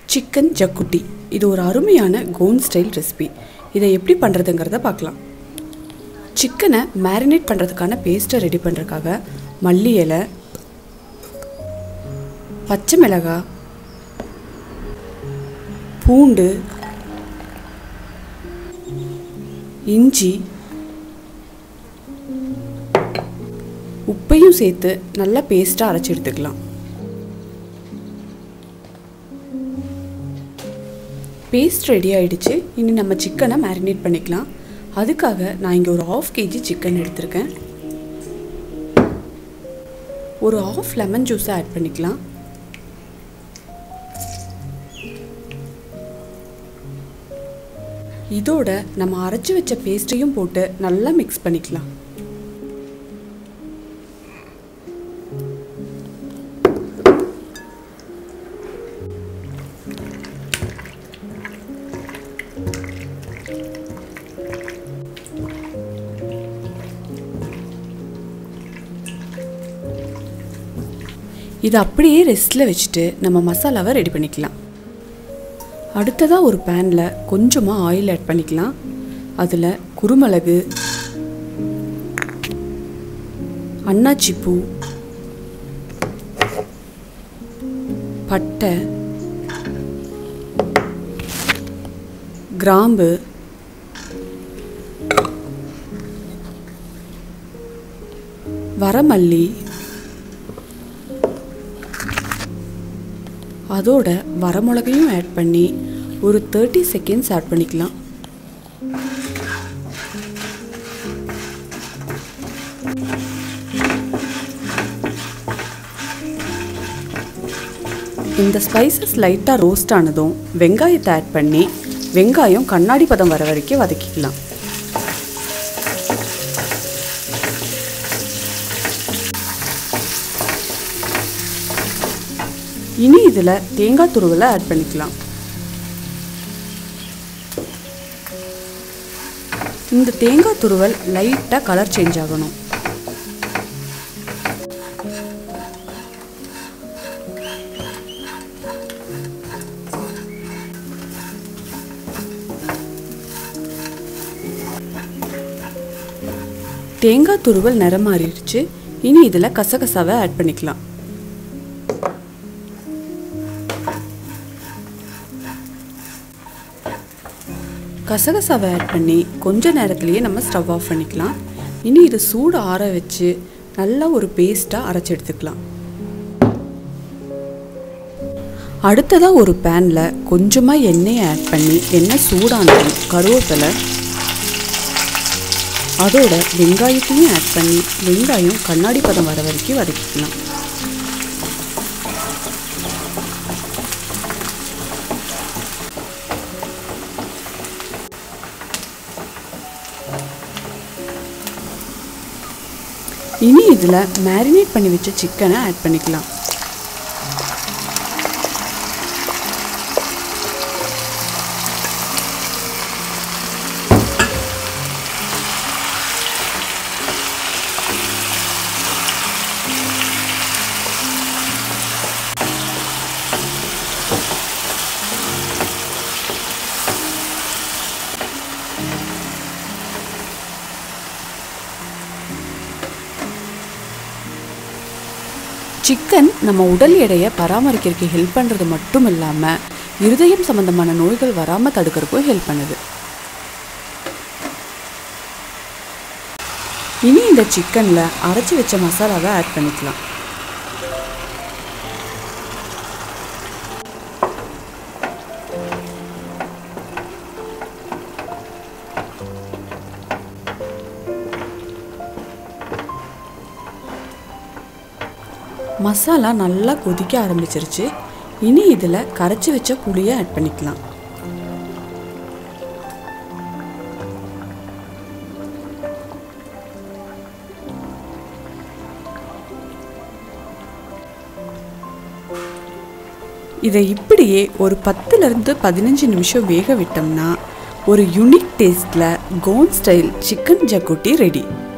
chicken ஜக்குட்டி இது ஒரு அருமையான கோன் ஸ்டைல் ரெசிபி இதை எப்படி பண்ணுறதுங்கிறத பார்க்கலாம் சிக்கனை மேரினேட் பண்ணுறதுக்கான பேஸ்ட்டை ரெடி பண்ணுறதுக்காக மல்லி இலை பச்சை மிளகாய் பூண்டு இஞ்சி உப்பையும் சேர்த்து நல்லா பேஸ்ட்டாக அரைச்சி எடுத்துக்கலாம் பேஸ்ட் ரெடி ஆயிடுச்சு இனி நம்ம சிக்கனை மேரினேட் பண்ணிக்கலாம் அதுக்காக நான் இங்கே ஒரு ஆஃப் கேஜி சிக்கன் எடுத்திருக்கேன் ஒரு ஆஃப் லெமன் ஜூஸை ஆட் பண்ணிக்கலாம் இதோட நம்ம அரைச்சி வச்ச பேஸ்ட்டையும் போட்டு நல்லா மிக்ஸ் பண்ணிக்கலாம் இதை அப்படியே ரெஸ்ட்டில் வச்சுட்டு நம்ம மசாலாவை ரெடி பண்ணிக்கலாம் அடுத்ததாக ஒரு பேனில் கொஞ்சமாக ஆயில் ஆட் பண்ணிக்கலாம் அதில் குருமிளகு அன்னாச்சி பூ பட்டை கிராம்பு வரமல்லி அதோட வரமிளகையும் ஆட் பண்ணி ஒரு தேர்ட்டி செகண்ட்ஸ் ஆட் பண்ணிக்கலாம் இந்த ஸ்பைசஸ் லைட்டாக ரோஸ்ட் ஆனதும் வெங்காயத்தை ஆட் பண்ணி வெங்காயம் கண்ணாடி பதம் வர வரைக்கும் வதக்கிக்கலாம் இனி இதில் தேங்காய் துருவலை ஆட் பண்ணிக்கலாம் இந்த தேங்காய் துருவல் லைட்டாக கலர் சேஞ்ச் ஆகணும் தேங்காய் துருவல் நிறம் மாறிடுச்சு இனி இதில் கசகசாவை ஆட் பண்ணிக்கலாம் கசகசாவை ஆட் பண்ணி கொஞ்ச நேரத்துலேயே நம்ம ஸ்டவ் ஆஃப் பண்ணிக்கலாம் இனி இது சூடு ஆற வச்சு நல்லா ஒரு பேஸ்ட்டாக அரைச்சி எடுத்துக்கலாம் அடுத்ததாக ஒரு பேனில் கொஞ்சமாக எண்ணெயை ஆட் பண்ணி எண்ணெய் சூடானதும் கருவேப்பிலை அதோட வெங்காயத்தையும் ஆட் பண்ணி வெங்காயம் கண்ணாடி பதம் வர வரைக்கும் வதக்கிக்கலாம் இனி இதில் மேரினேட் பண்ணி வச்ச சிக்கனை ஆட் பண்ணிக்கலாம் சிக்கன் நம்ம உடல் எடையை பராமரிக்கிறதுக்கு ஹெல்ப் பண்ணுறது மட்டும் இல்லாமல் இருதயம் சம்மந்தமான நோய்கள் வராமல் தடுக்கிறதுக்கும் ஹெல்ப் பண்ணுது இனி இந்த சிக்கனில் அரைச்சி வச்ச மசாலாவை ஆட் பண்ணிக்கலாம் மசாலா நல்லா கொதிக்க ஆரம்பிச்சிருச்சு இனி இதில் கரைச்சி வச்ச புளியை ஆட் பண்ணிக்கலாம் இதை இப்படியே ஒரு பத்துலேருந்து பதினஞ்சு நிமிஷம் வேக விட்டோம்னா ஒரு யுனிக் டேஸ்டில் கோன் ஸ்டைல் சிக்கன் ஜக்குட்டி ரெடி